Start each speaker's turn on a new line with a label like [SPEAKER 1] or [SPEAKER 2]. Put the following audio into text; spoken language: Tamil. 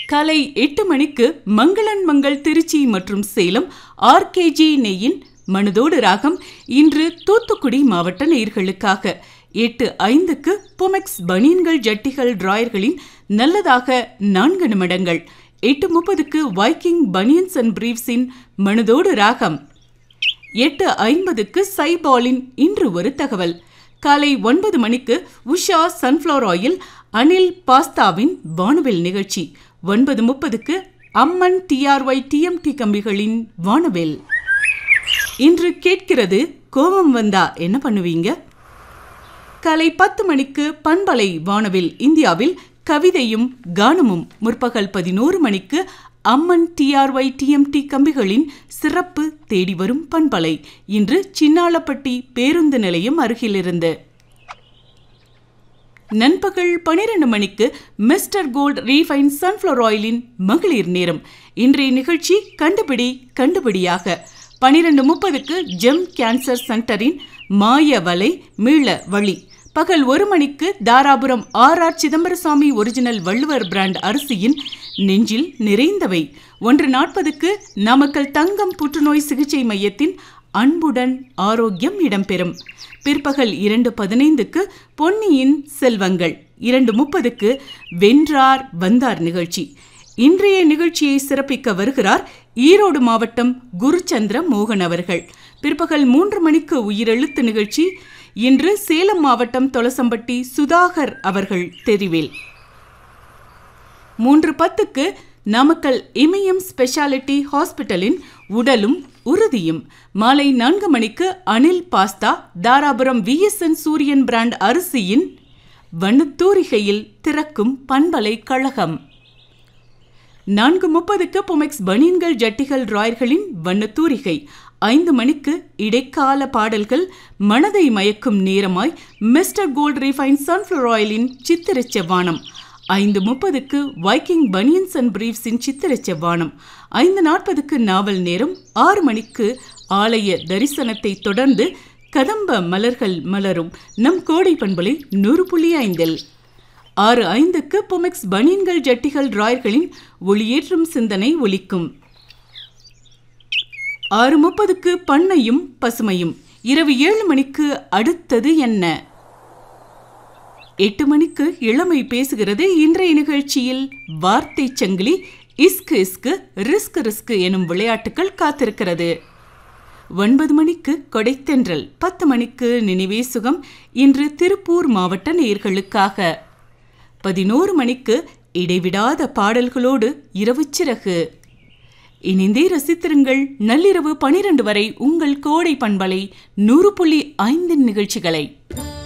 [SPEAKER 1] காலை எட்டு மணிக்கு மங்களன் மங்கள் திருச்சி மற்றும் சேலம் ஆர்கேஜி நெய்யின் மனதோடு ராகம் இன்று தூத்துக்குடி மாவட்ட நேயர்களுக்காக எட்டு ஐந்துக்கு புமெக்ஸ் பனியன்கள் ஜட்டிகள் டிராயர்களின் நல்லதாக நான்கு நிமிடங்கள் எட்டு முப்பதுக்கு வைக்கிங் பனியன்ஸ் அண்ட் பிரீவ்ஸின் மனதோடு ராகம் எட்டு ஐம்பதுக்கு சைபாலின் இன்று ஒரு தகவல் காலை ஒன்பது மணிக்கு உஷா சன்ஃப்ளவர் ஆயில் அனில் பாஸ்தாவின் வானவில் நிகழ்ச்சி ஒன்பது முப்பதுக்கு அம்மன் டிஆர்ஒய் டிஎம்டி கம்பிகளின் வானவில் இன்று கேட்கிறது கோபம் வந்தா என்ன பண்ணுவீங்க காலை பத்து மணிக்கு பண்பலை வானவில் இந்தியாவில் கவிதையும் கானமும் முற்பகல் பதினோரு மணிக்கு அம்மன் டிஆர்ஒய் டிஎம்டி கம்பிகளின் சிறப்பு தேடி வரும் பண்பலை இன்று சின்னாளப்பட்டி பேருந்து நிலையம் அருகிலிருந்து நண்பகல் பனிரெண்டு மணிக்கு மிஸ்டர் கோல்ட் ரீஃபைன் சன்ஃப்ளவர் ஆயிலின் மகளிர் நேரம் இன்றைய நிகழ்ச்சி கண்டுபிடி கண்டுபிடியாக பனிரெண்டு முப்பதுக்கு ஜெம் கேன்சர் சென்டரின் மாய வலை மீள வழி பகல் ஒரு மணிக்கு Dharapuram R R Chidambarasamy original Valluvar brand அரிசியின் நெஞ்சில் நிறைந்தவை ஒன்று நாற்பதுக்கு நாமக்கல் தங்கம் புற்றுநோய் சிகிச்சை மையத்தின் அன்புடன் ஆரோக்கியம் இடம்பெறும் பிற்பகல் இரண்டு பதினைந்துக்கு பொன்னியின் செல்வங்கள் இரண்டு முப்பதுக்கு வென்றார் வந்தார் நிகழ்ச்சி இன்றைய நிகழ்ச்சியை சிறப்பிக்க வருகிறார் ஈரோடு மாவட்டம் குருச்சந்திர மோகன் அவர்கள் பிற்பகல் மூன்று மணிக்கு உயிரெழுத்து நிகழ்ச்சி இன்று சேலம் மாவட்டம் தொலசம்பட்டி சுதாகர் அவர்கள் தெரிவில் மூன்று பத்துக்கு நாமக்கல் இமயம் ஸ்பெஷாலிட்டி ஹாஸ்பிட்டலின் உடலும் உறுதியும் மாலை நான்கு மணிக்கு Anil pasta Dharapuram V S N Suriyan brand அரிசியின் வண்ணத்தூரிகையில் திறக்கும் பண்பலை கழகம் நான்கு முப்பதுக்கு பொமெக்ஸ் பனியன்கள் ஜட்டிகள் ராயர்களின் வண்ணத்தூரிகை ஐந்து மணிக்கு இடைக்கால பாடல்கள் மனதை மயக்கும் நேரமாய் மிஸ்டர் கோல்ட் ரீஃபைன் சன்ஃப்ளவர் ஆயிலின் சித்திர செவ்வானம் ஐந்து முப்பதுக்கு வைக்கிங் பனியன்ஸ் அண்ட் பிரீவ்ஸின் சித்திர செவ்வானம் ஐந்து நாற்பதுக்கு நாவல் நேரம் ஆறு மணிக்கு ஆலய தரிசனத்தை தொடர்ந்து கதம்ப மலர்கள் மலரும் நம் கோடை பண்பலை நூறு புள்ளி ஐந்தில் ஆறு ஐந்துக்கு பொமெக்ஸ் பனியன்கள் ஜட்டிகள் ராயர்களின் ஒளியேற்றும் சிந்தனை ஒலிக்கும் ஆறு முப்பதுக்கு பண்ணையும் பசுமையும் இரவு ஏழு மணிக்கு அடுத்தது என்ன எட்டு மணிக்கு இளமை பேசுகிறது இன்றைய நிகழ்ச்சியில் வார்த்தை சங்கிலி இஸ்கு இஸ்கு ரிஸ்க் ரிஸ்க் எனும் விளையாட்டுகள் காத்திருக்கிறது ஒன்பது மணிக்கு கொடைத்தென்றல் பத்து மணிக்கு நினைவே சுகம் இன்று திருப்பூர் மாவட்ட நேர்களுக்காக பதினோரு மணிக்கு இடைவிடாத பாடல்களோடு இரவு சிறகு இணைந்தே ரசித்திருங்கள் நள்ளிரவு பனிரெண்டு வரை உங்கள் கோடை பண்பலை நூறு புள்ளி ஐந்தின் நிகழ்ச்சிகளை